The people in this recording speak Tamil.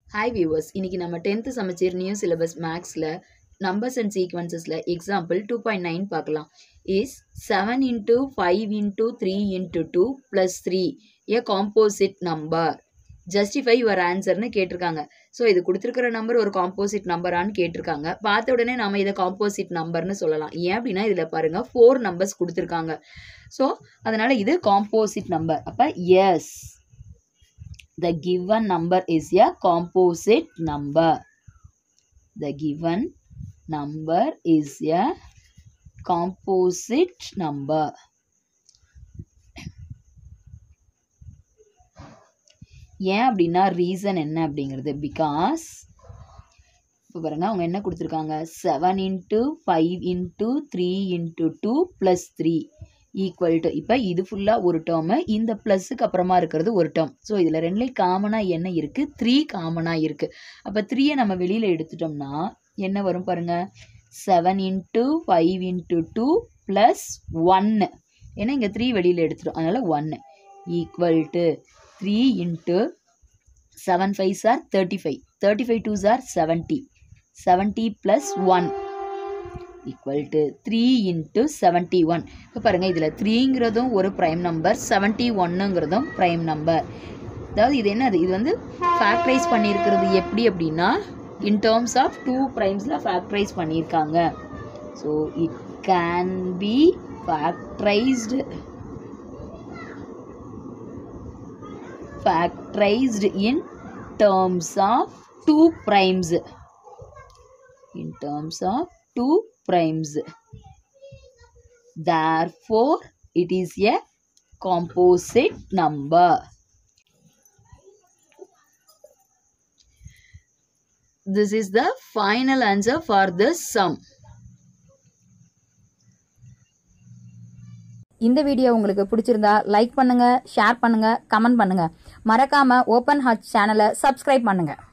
ஹாய் வியூவர்ஸ் இன்னைக்கு நம்ம டென்த்து சமச்சீர் நியூ சிலபஸ் மேக்ஸில் நம்பர்ஸ் அண்ட் சீக்வன்சஸில் எக்ஸாம்பிள் டூ பாயிண்ட் நைன் பார்க்கலாம் is seven into five into three into two plus three a composite number justify your ஆன்சர்னு கேட்டிருக்காங்க ஸோ இது கொடுத்துருக்கிற நம்பர் ஒரு காம்போசிட் நம்பரான்னு கேட்டிருக்காங்க பார்த்த உடனே நம்ம இதை காம்போசிட் நம்பர்னு சொல்லலாம் ஏன் அப்படின்னா இதில் பாருங்கள் ஃபோர் நம்பர்ஸ் கொடுத்துருக்காங்க ஸோ அதனால் இது காம்போசிட் நம்பர் அப்போ yes the given number is a composite number the given number is a composite number ஏன் அப்படின்னா ரீசன் என்ன அப்படிங்கிறது பிகாஸ் இப்போ பாருங்க அவங்க என்ன கொடுத்துருக்காங்க seven into five into three into two plus three equal to இப்போ இது ஃபுல்லாக ஒரு டேர்மு இந்த ப்ளஸ்ஸுக்கு அப்புறமா இருக்கிறது ஒரு டேர்ம் ஸோ இதில் ரெண்டுலேயும் காமனாக என்ன இருக்குது த்ரீ காமனாக இருக்குது அப்போ த்ரீயை நம்ம வெளியில் எடுத்துட்டோம்னா என்ன வரும் பாருங்க seven into five into two plus ஒன்று ஏன்னா இங்கே த்ரீ வெளியில் எடுத்துட்டோம் அதனால் ஒன்று equal to three into seven five are thirty five thirty five two are seventy seventy plus one equal to three into seventy one இப்போ பாருங்கள் இதில் த்ரீங்கிறதும் ஒரு ப்ரைம் நம்பர் செவன்ட்டி ஒன்னுங்கிறதும் ப்ரைம் நம்பர் அதாவது இது என்னது இது வந்து ஃபேக்டரைஸ் பண்ணியிருக்கிறது எப்படி அப்படின்னா இன் டேர்ம்ஸ் ஆஃப் டூ ப்ரைம்ஸில் ஃபேக்டரைஸ் பண்ணியிருக்காங்க so it can be factorized factorized in terms of two primes in terms of two primes therefore it is a composite number this is the final answer for this sum இந்த வீடியோ உங்களுக்கு பிடிச்சிருந்தா லைக் பண்ணுங்க ஷேர் பண்ணுங்க கமெண்ட் பண்ணுங்க மறக்காம ஓப்பன் ஹார்ட் சேனலை சப்ஸ்கிரைப் பண்ணுங்க